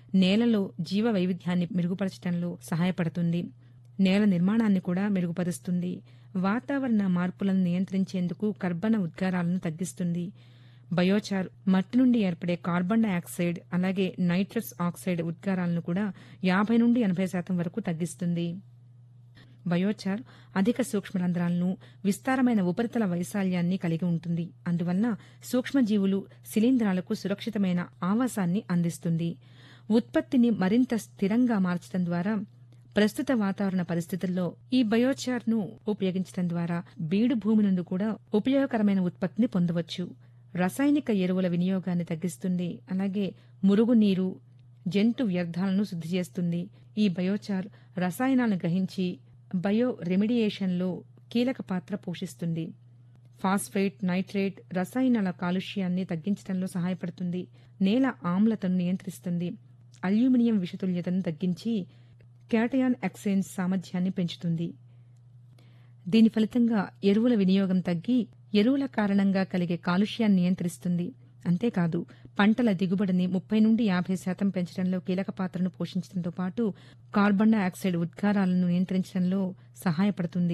నేలలో జీవ వైవిధ్యాన్ని మెరుగుపరచడంలో సహాయపడుతుంది నేల నిర్మాణాన్ని కూడా మెరుగుపరుస్తుంది వాతావరణ మార్పులను నియంత్రించేందుకు కర్బన ఉద్గారాలను తగ్గిస్తుంది బయోచార్ మట్టి నుండి ఏర్పడే కార్బన్ డయాక్సైడ్ అలాగే నైట్రస్ ఆక్సైడ్ ఉద్గారాలను కూడా యాభై నుండి ఎనభై శాతం వరకు తగ్గిస్తుంది బయోచార్ అధిక సూక్ష్మరంధ్రాలను విస్తారమైన ఉపరితల వైశాల్యాన్ని కలిగి ఉంటుంది అందువలన సూక్ష్మజీవులు శిలీంధ్రాలకు సురక్షితమైన ఆవాసాన్ని అందిస్తుంది ఉత్పత్తిని మరింత స్థిరంగా మార్చడం ద్వారా ప్రస్తుత వాతావరణ పరిస్థితుల్లో ఈ బయోచార్ను ఉపయోగించడం ద్వారా బీడు భూమి నుండి కూడా ఉపయోగకరమైన ఉత్పత్తిని పొందవచ్చు రసాయనిక ఎరువుల వినియోగాన్ని తగ్గిస్తుంది అలాగే మురుగునీరు జంతు వ్యర్థాలను శుద్ధి చేస్తుంది ఈ బయోచార్ రసాయనాలను గ్రహించి బయో రెమిడియేషన్లో కీలక పాత్ర పోషిస్తుంది ఫాస్ఫేట్ నైట్రేట్ రసాయనాల కాలుష్యాన్ని తగ్గించడంలో సహాయపడుతుంది నేల ఆమ్లతను నియంత్రిస్తుంది అల్యూమినియం విషతుల్యతను తగ్గించి క్యాటయాన్ ఎక్సేంజ్ సామర్థ్యాన్ని పెంచుతుంది దీని ఫలితంగా ఎరువుల వినియోగం తగ్గి ఎరువుల కారణంగా కలిగే కాలుష్యాన్ని నియంత్రిస్తుంది అంతేకాదు పంటల దిగుబడిని ముప్పై నుండి యాభై శాతం పెంచడంలో కీలక పాత్రను పోషించడంతో పాటు కార్బన్ డయాక్సైడ్ ఉద్గారాలను నియంత్రించడంలో సహాయపడుతుంది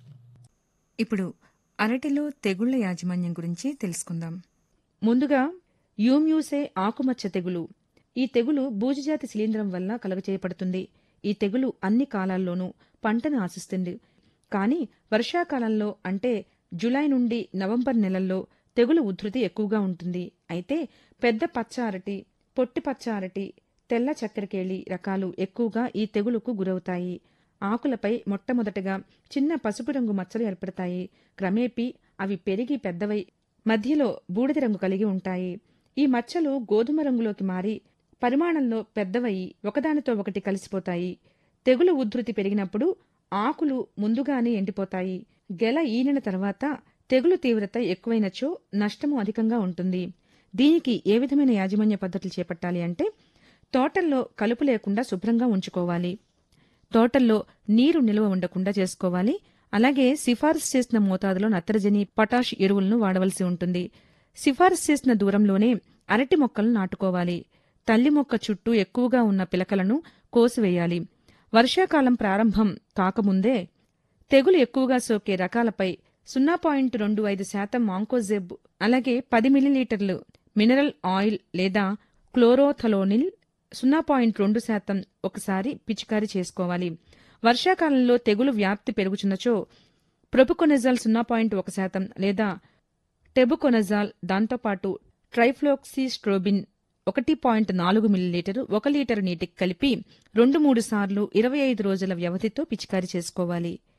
ఇప్పుడు అరటిలో తెగుళ్ల యాజమాన్యం గురించి తెలుసుకుందాం ముందుగా యూమ్యూసే ఆకుమచ్చ తెగులు ఈ తెగులు బూజుజాతి శిలీంధ్రం వల్ల కలుగచేయబడుతుంది ఈ తెగులు అన్ని కాలాల్లోనూ పంటను ఆశిస్తుంది కానీ వర్షాకాలంలో అంటే జులై నుండి నవంబర్ నెలల్లో తెగులు ఉధృతి ఎక్కువగా ఉంటుంది అయితే పెద్ద పచ్చ అరటి పొట్టి పచ్చ అరటి తెల్ల చక్కెరకేళి రకాలు ఎక్కువగా ఈ తెగులుకు గురవుతాయి ఆకులపై మొట్టమొదటగా చిన్న పసుపు రంగు మచ్చలు ఏర్పడతాయి క్రమేపీ అవి పెరిగి పెద్దవై మధ్యలో బూడిద రంగు కలిగి ఉంటాయి ఈ మచ్చలు గోధుమ రంగులోకి మారి పరిమాణంలో పెద్దవయి ఒకదానితో ఒకటి కలిసిపోతాయి తెగులు ఉధృతి పెరిగినప్పుడు ఆకులు ముందుగానే ఎండిపోతాయి గెల ఈనిన తర్వాత తెగులు తీవ్రత ఎక్కువైనచో నష్టము అధికంగా ఉంటుంది దీనికి ఏ విధమైన యాజమాన్య పద్ధతులు చేపట్టాలి అంటే తోటల్లో కలుపు లేకుండా శుభ్రంగా ఉంచుకోవాలి తోటల్లో నీరు నిల్వ ఉండకుండా చేసుకోవాలి అలాగే సిఫారసు చేసిన మోతాదులో నత్రజని పొటాష్ ఎరువులను వాడవలసి ఉంటుంది సిఫారసు చేసిన దూరంలోనే అరటి మొక్కలను నాటుకోవాలి తల్లి మొక్క చుట్టూ ఎక్కువగా ఉన్న పిలకలను కోసివేయాలి వర్షాకాలం ప్రారంభం కాకముందే తెగులు ఎక్కువగా సోకే రకాలపై సున్నా పాయింట్ రెండు ఐదు శాతం మాంకోజెబ్ అలాగే పది మిల్లీలీటర్లు మినరల్ ఆయిల్ లేదా క్లోరోథలోనిల్ సున్నా పాయింట్ రెండు శాతం ఒకసారి పిచికారీ చేసుకోవాలి వర్షాకాలంలో తెగులు వ్యాప్తి పెరుగుచున్నచో ప్రొపుకొనజాల్ సున్నా పాయింట్ ఒక శాతం లేదా టెబుకొనజాల్ దాంతోపాటు ట్రైఫ్లోక్సిస్ట్రోబిన్ ఒకటి పాయింట్ నాలుగు మిల్లీలీటరు ఒక లీటరు నీటికి కలిపి రెండు మూడు సార్లు ఇరవై ఐదు రోజుల వ్యవధితో పిచికారీ చేసుకోవాలి